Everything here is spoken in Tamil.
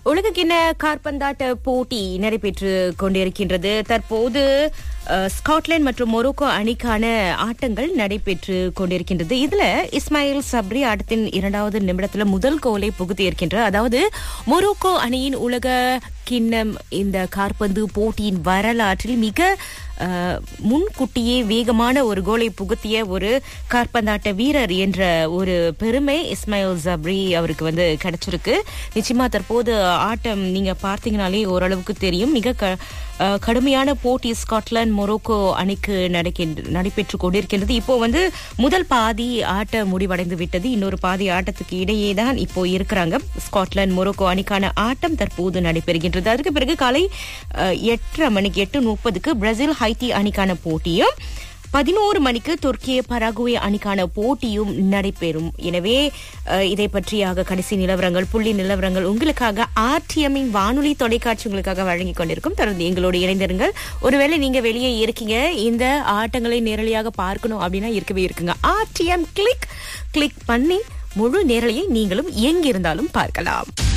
உலகக்கிண்ண காற்பந்தாட்ட போட்டி நடைபெற்று கொண்டிருக்கின்றது தற்போது அஹ், ஸ்காட்லாந்து மற்றும் மொரோக்கோ அணிக்கான ஆட்டங்கள் நடைபெற்று கொண்டிருக்கின்றது இதுல இஸ்மாயில் சப்ரி ஆட்டத்தின் இரண்டாவது நிமிடத்துல முதல் கோலை புகுத்தி இருக்கின்றார் அதாவது மொரோக்கோ அணியின் உலக கிண்ணம் இந்த காற்பந்து போட்டியின் வரலாற்றில் மிக அஹ், முன்கூட்டியே வேகமான ஒரு கோலை புகுத்திய ஒரு காற்பந்தாட்ட வீரர் என்ற ஒரு பெருமை இஸ்மாயில் ஜப்ரி அவருக்கு வந்து கிடைச்சிருக்கு நிச்சயமா தற்போது ஆட்டம் நீங்க பார்த்தீங்கனாலே ஓரளவுக்கு தெரியும் மிக க- அஹ், கடுமையான போட்டி ஸ்காட்லாந்து மொரோக்கோ அணிக்கு நடக்கின்ற நடைபெற்று கொண்டிருக்கின்றது இப்போ வந்து முதல் பாதி ஆட்ட முடிவடைந்து விட்டது இன்னொரு பாதி ஆட்டத்துக்கு இடையே தான் இப்போ இருக்கிறாங்க ஸ்காட்லாந்து மொரோக்கோ அணிக்கான ஆட்டம் தற்போது நடைபெறுகின்றது அதுக்கு பிறகு காலை அஹ், எட்டரை மணிக்கு எட்டு முப்பதுக்கு பிரேசில் ஹைத்தி அணிக்கான போட்டியும் பதினோரு மணிக்கு துர்க்கிய பராகுவே அணிக்கான போட்டியும் நடைபெறும் எனவே அஹ், இதை பற்றியாக கடைசி நிலவரங்கள் புள்ளி நிலவரங்கள் உங்களுக்காக ஆர்டிஎம்மின் வானொலி தொலைக்காட்சி உங்களுக்காக வழங்கி கொண்டிருக்கும் தொடர்ந்து எங்களோடு இணைந்திருங்கள் ஒருவேளை நீங்க வெளியே இருக்கீங்க இந்த ஆட்டங்களை நேரலையாக பார்க்கணும் அப்படின்னா இருக்கவே இருக்குங்க ஆர்டிஎம் கிளிக் கிளிக் பண்ணி முழு நேரலையை நீங்களும் எங்கிருந்தாலும் பார்க்கலாம்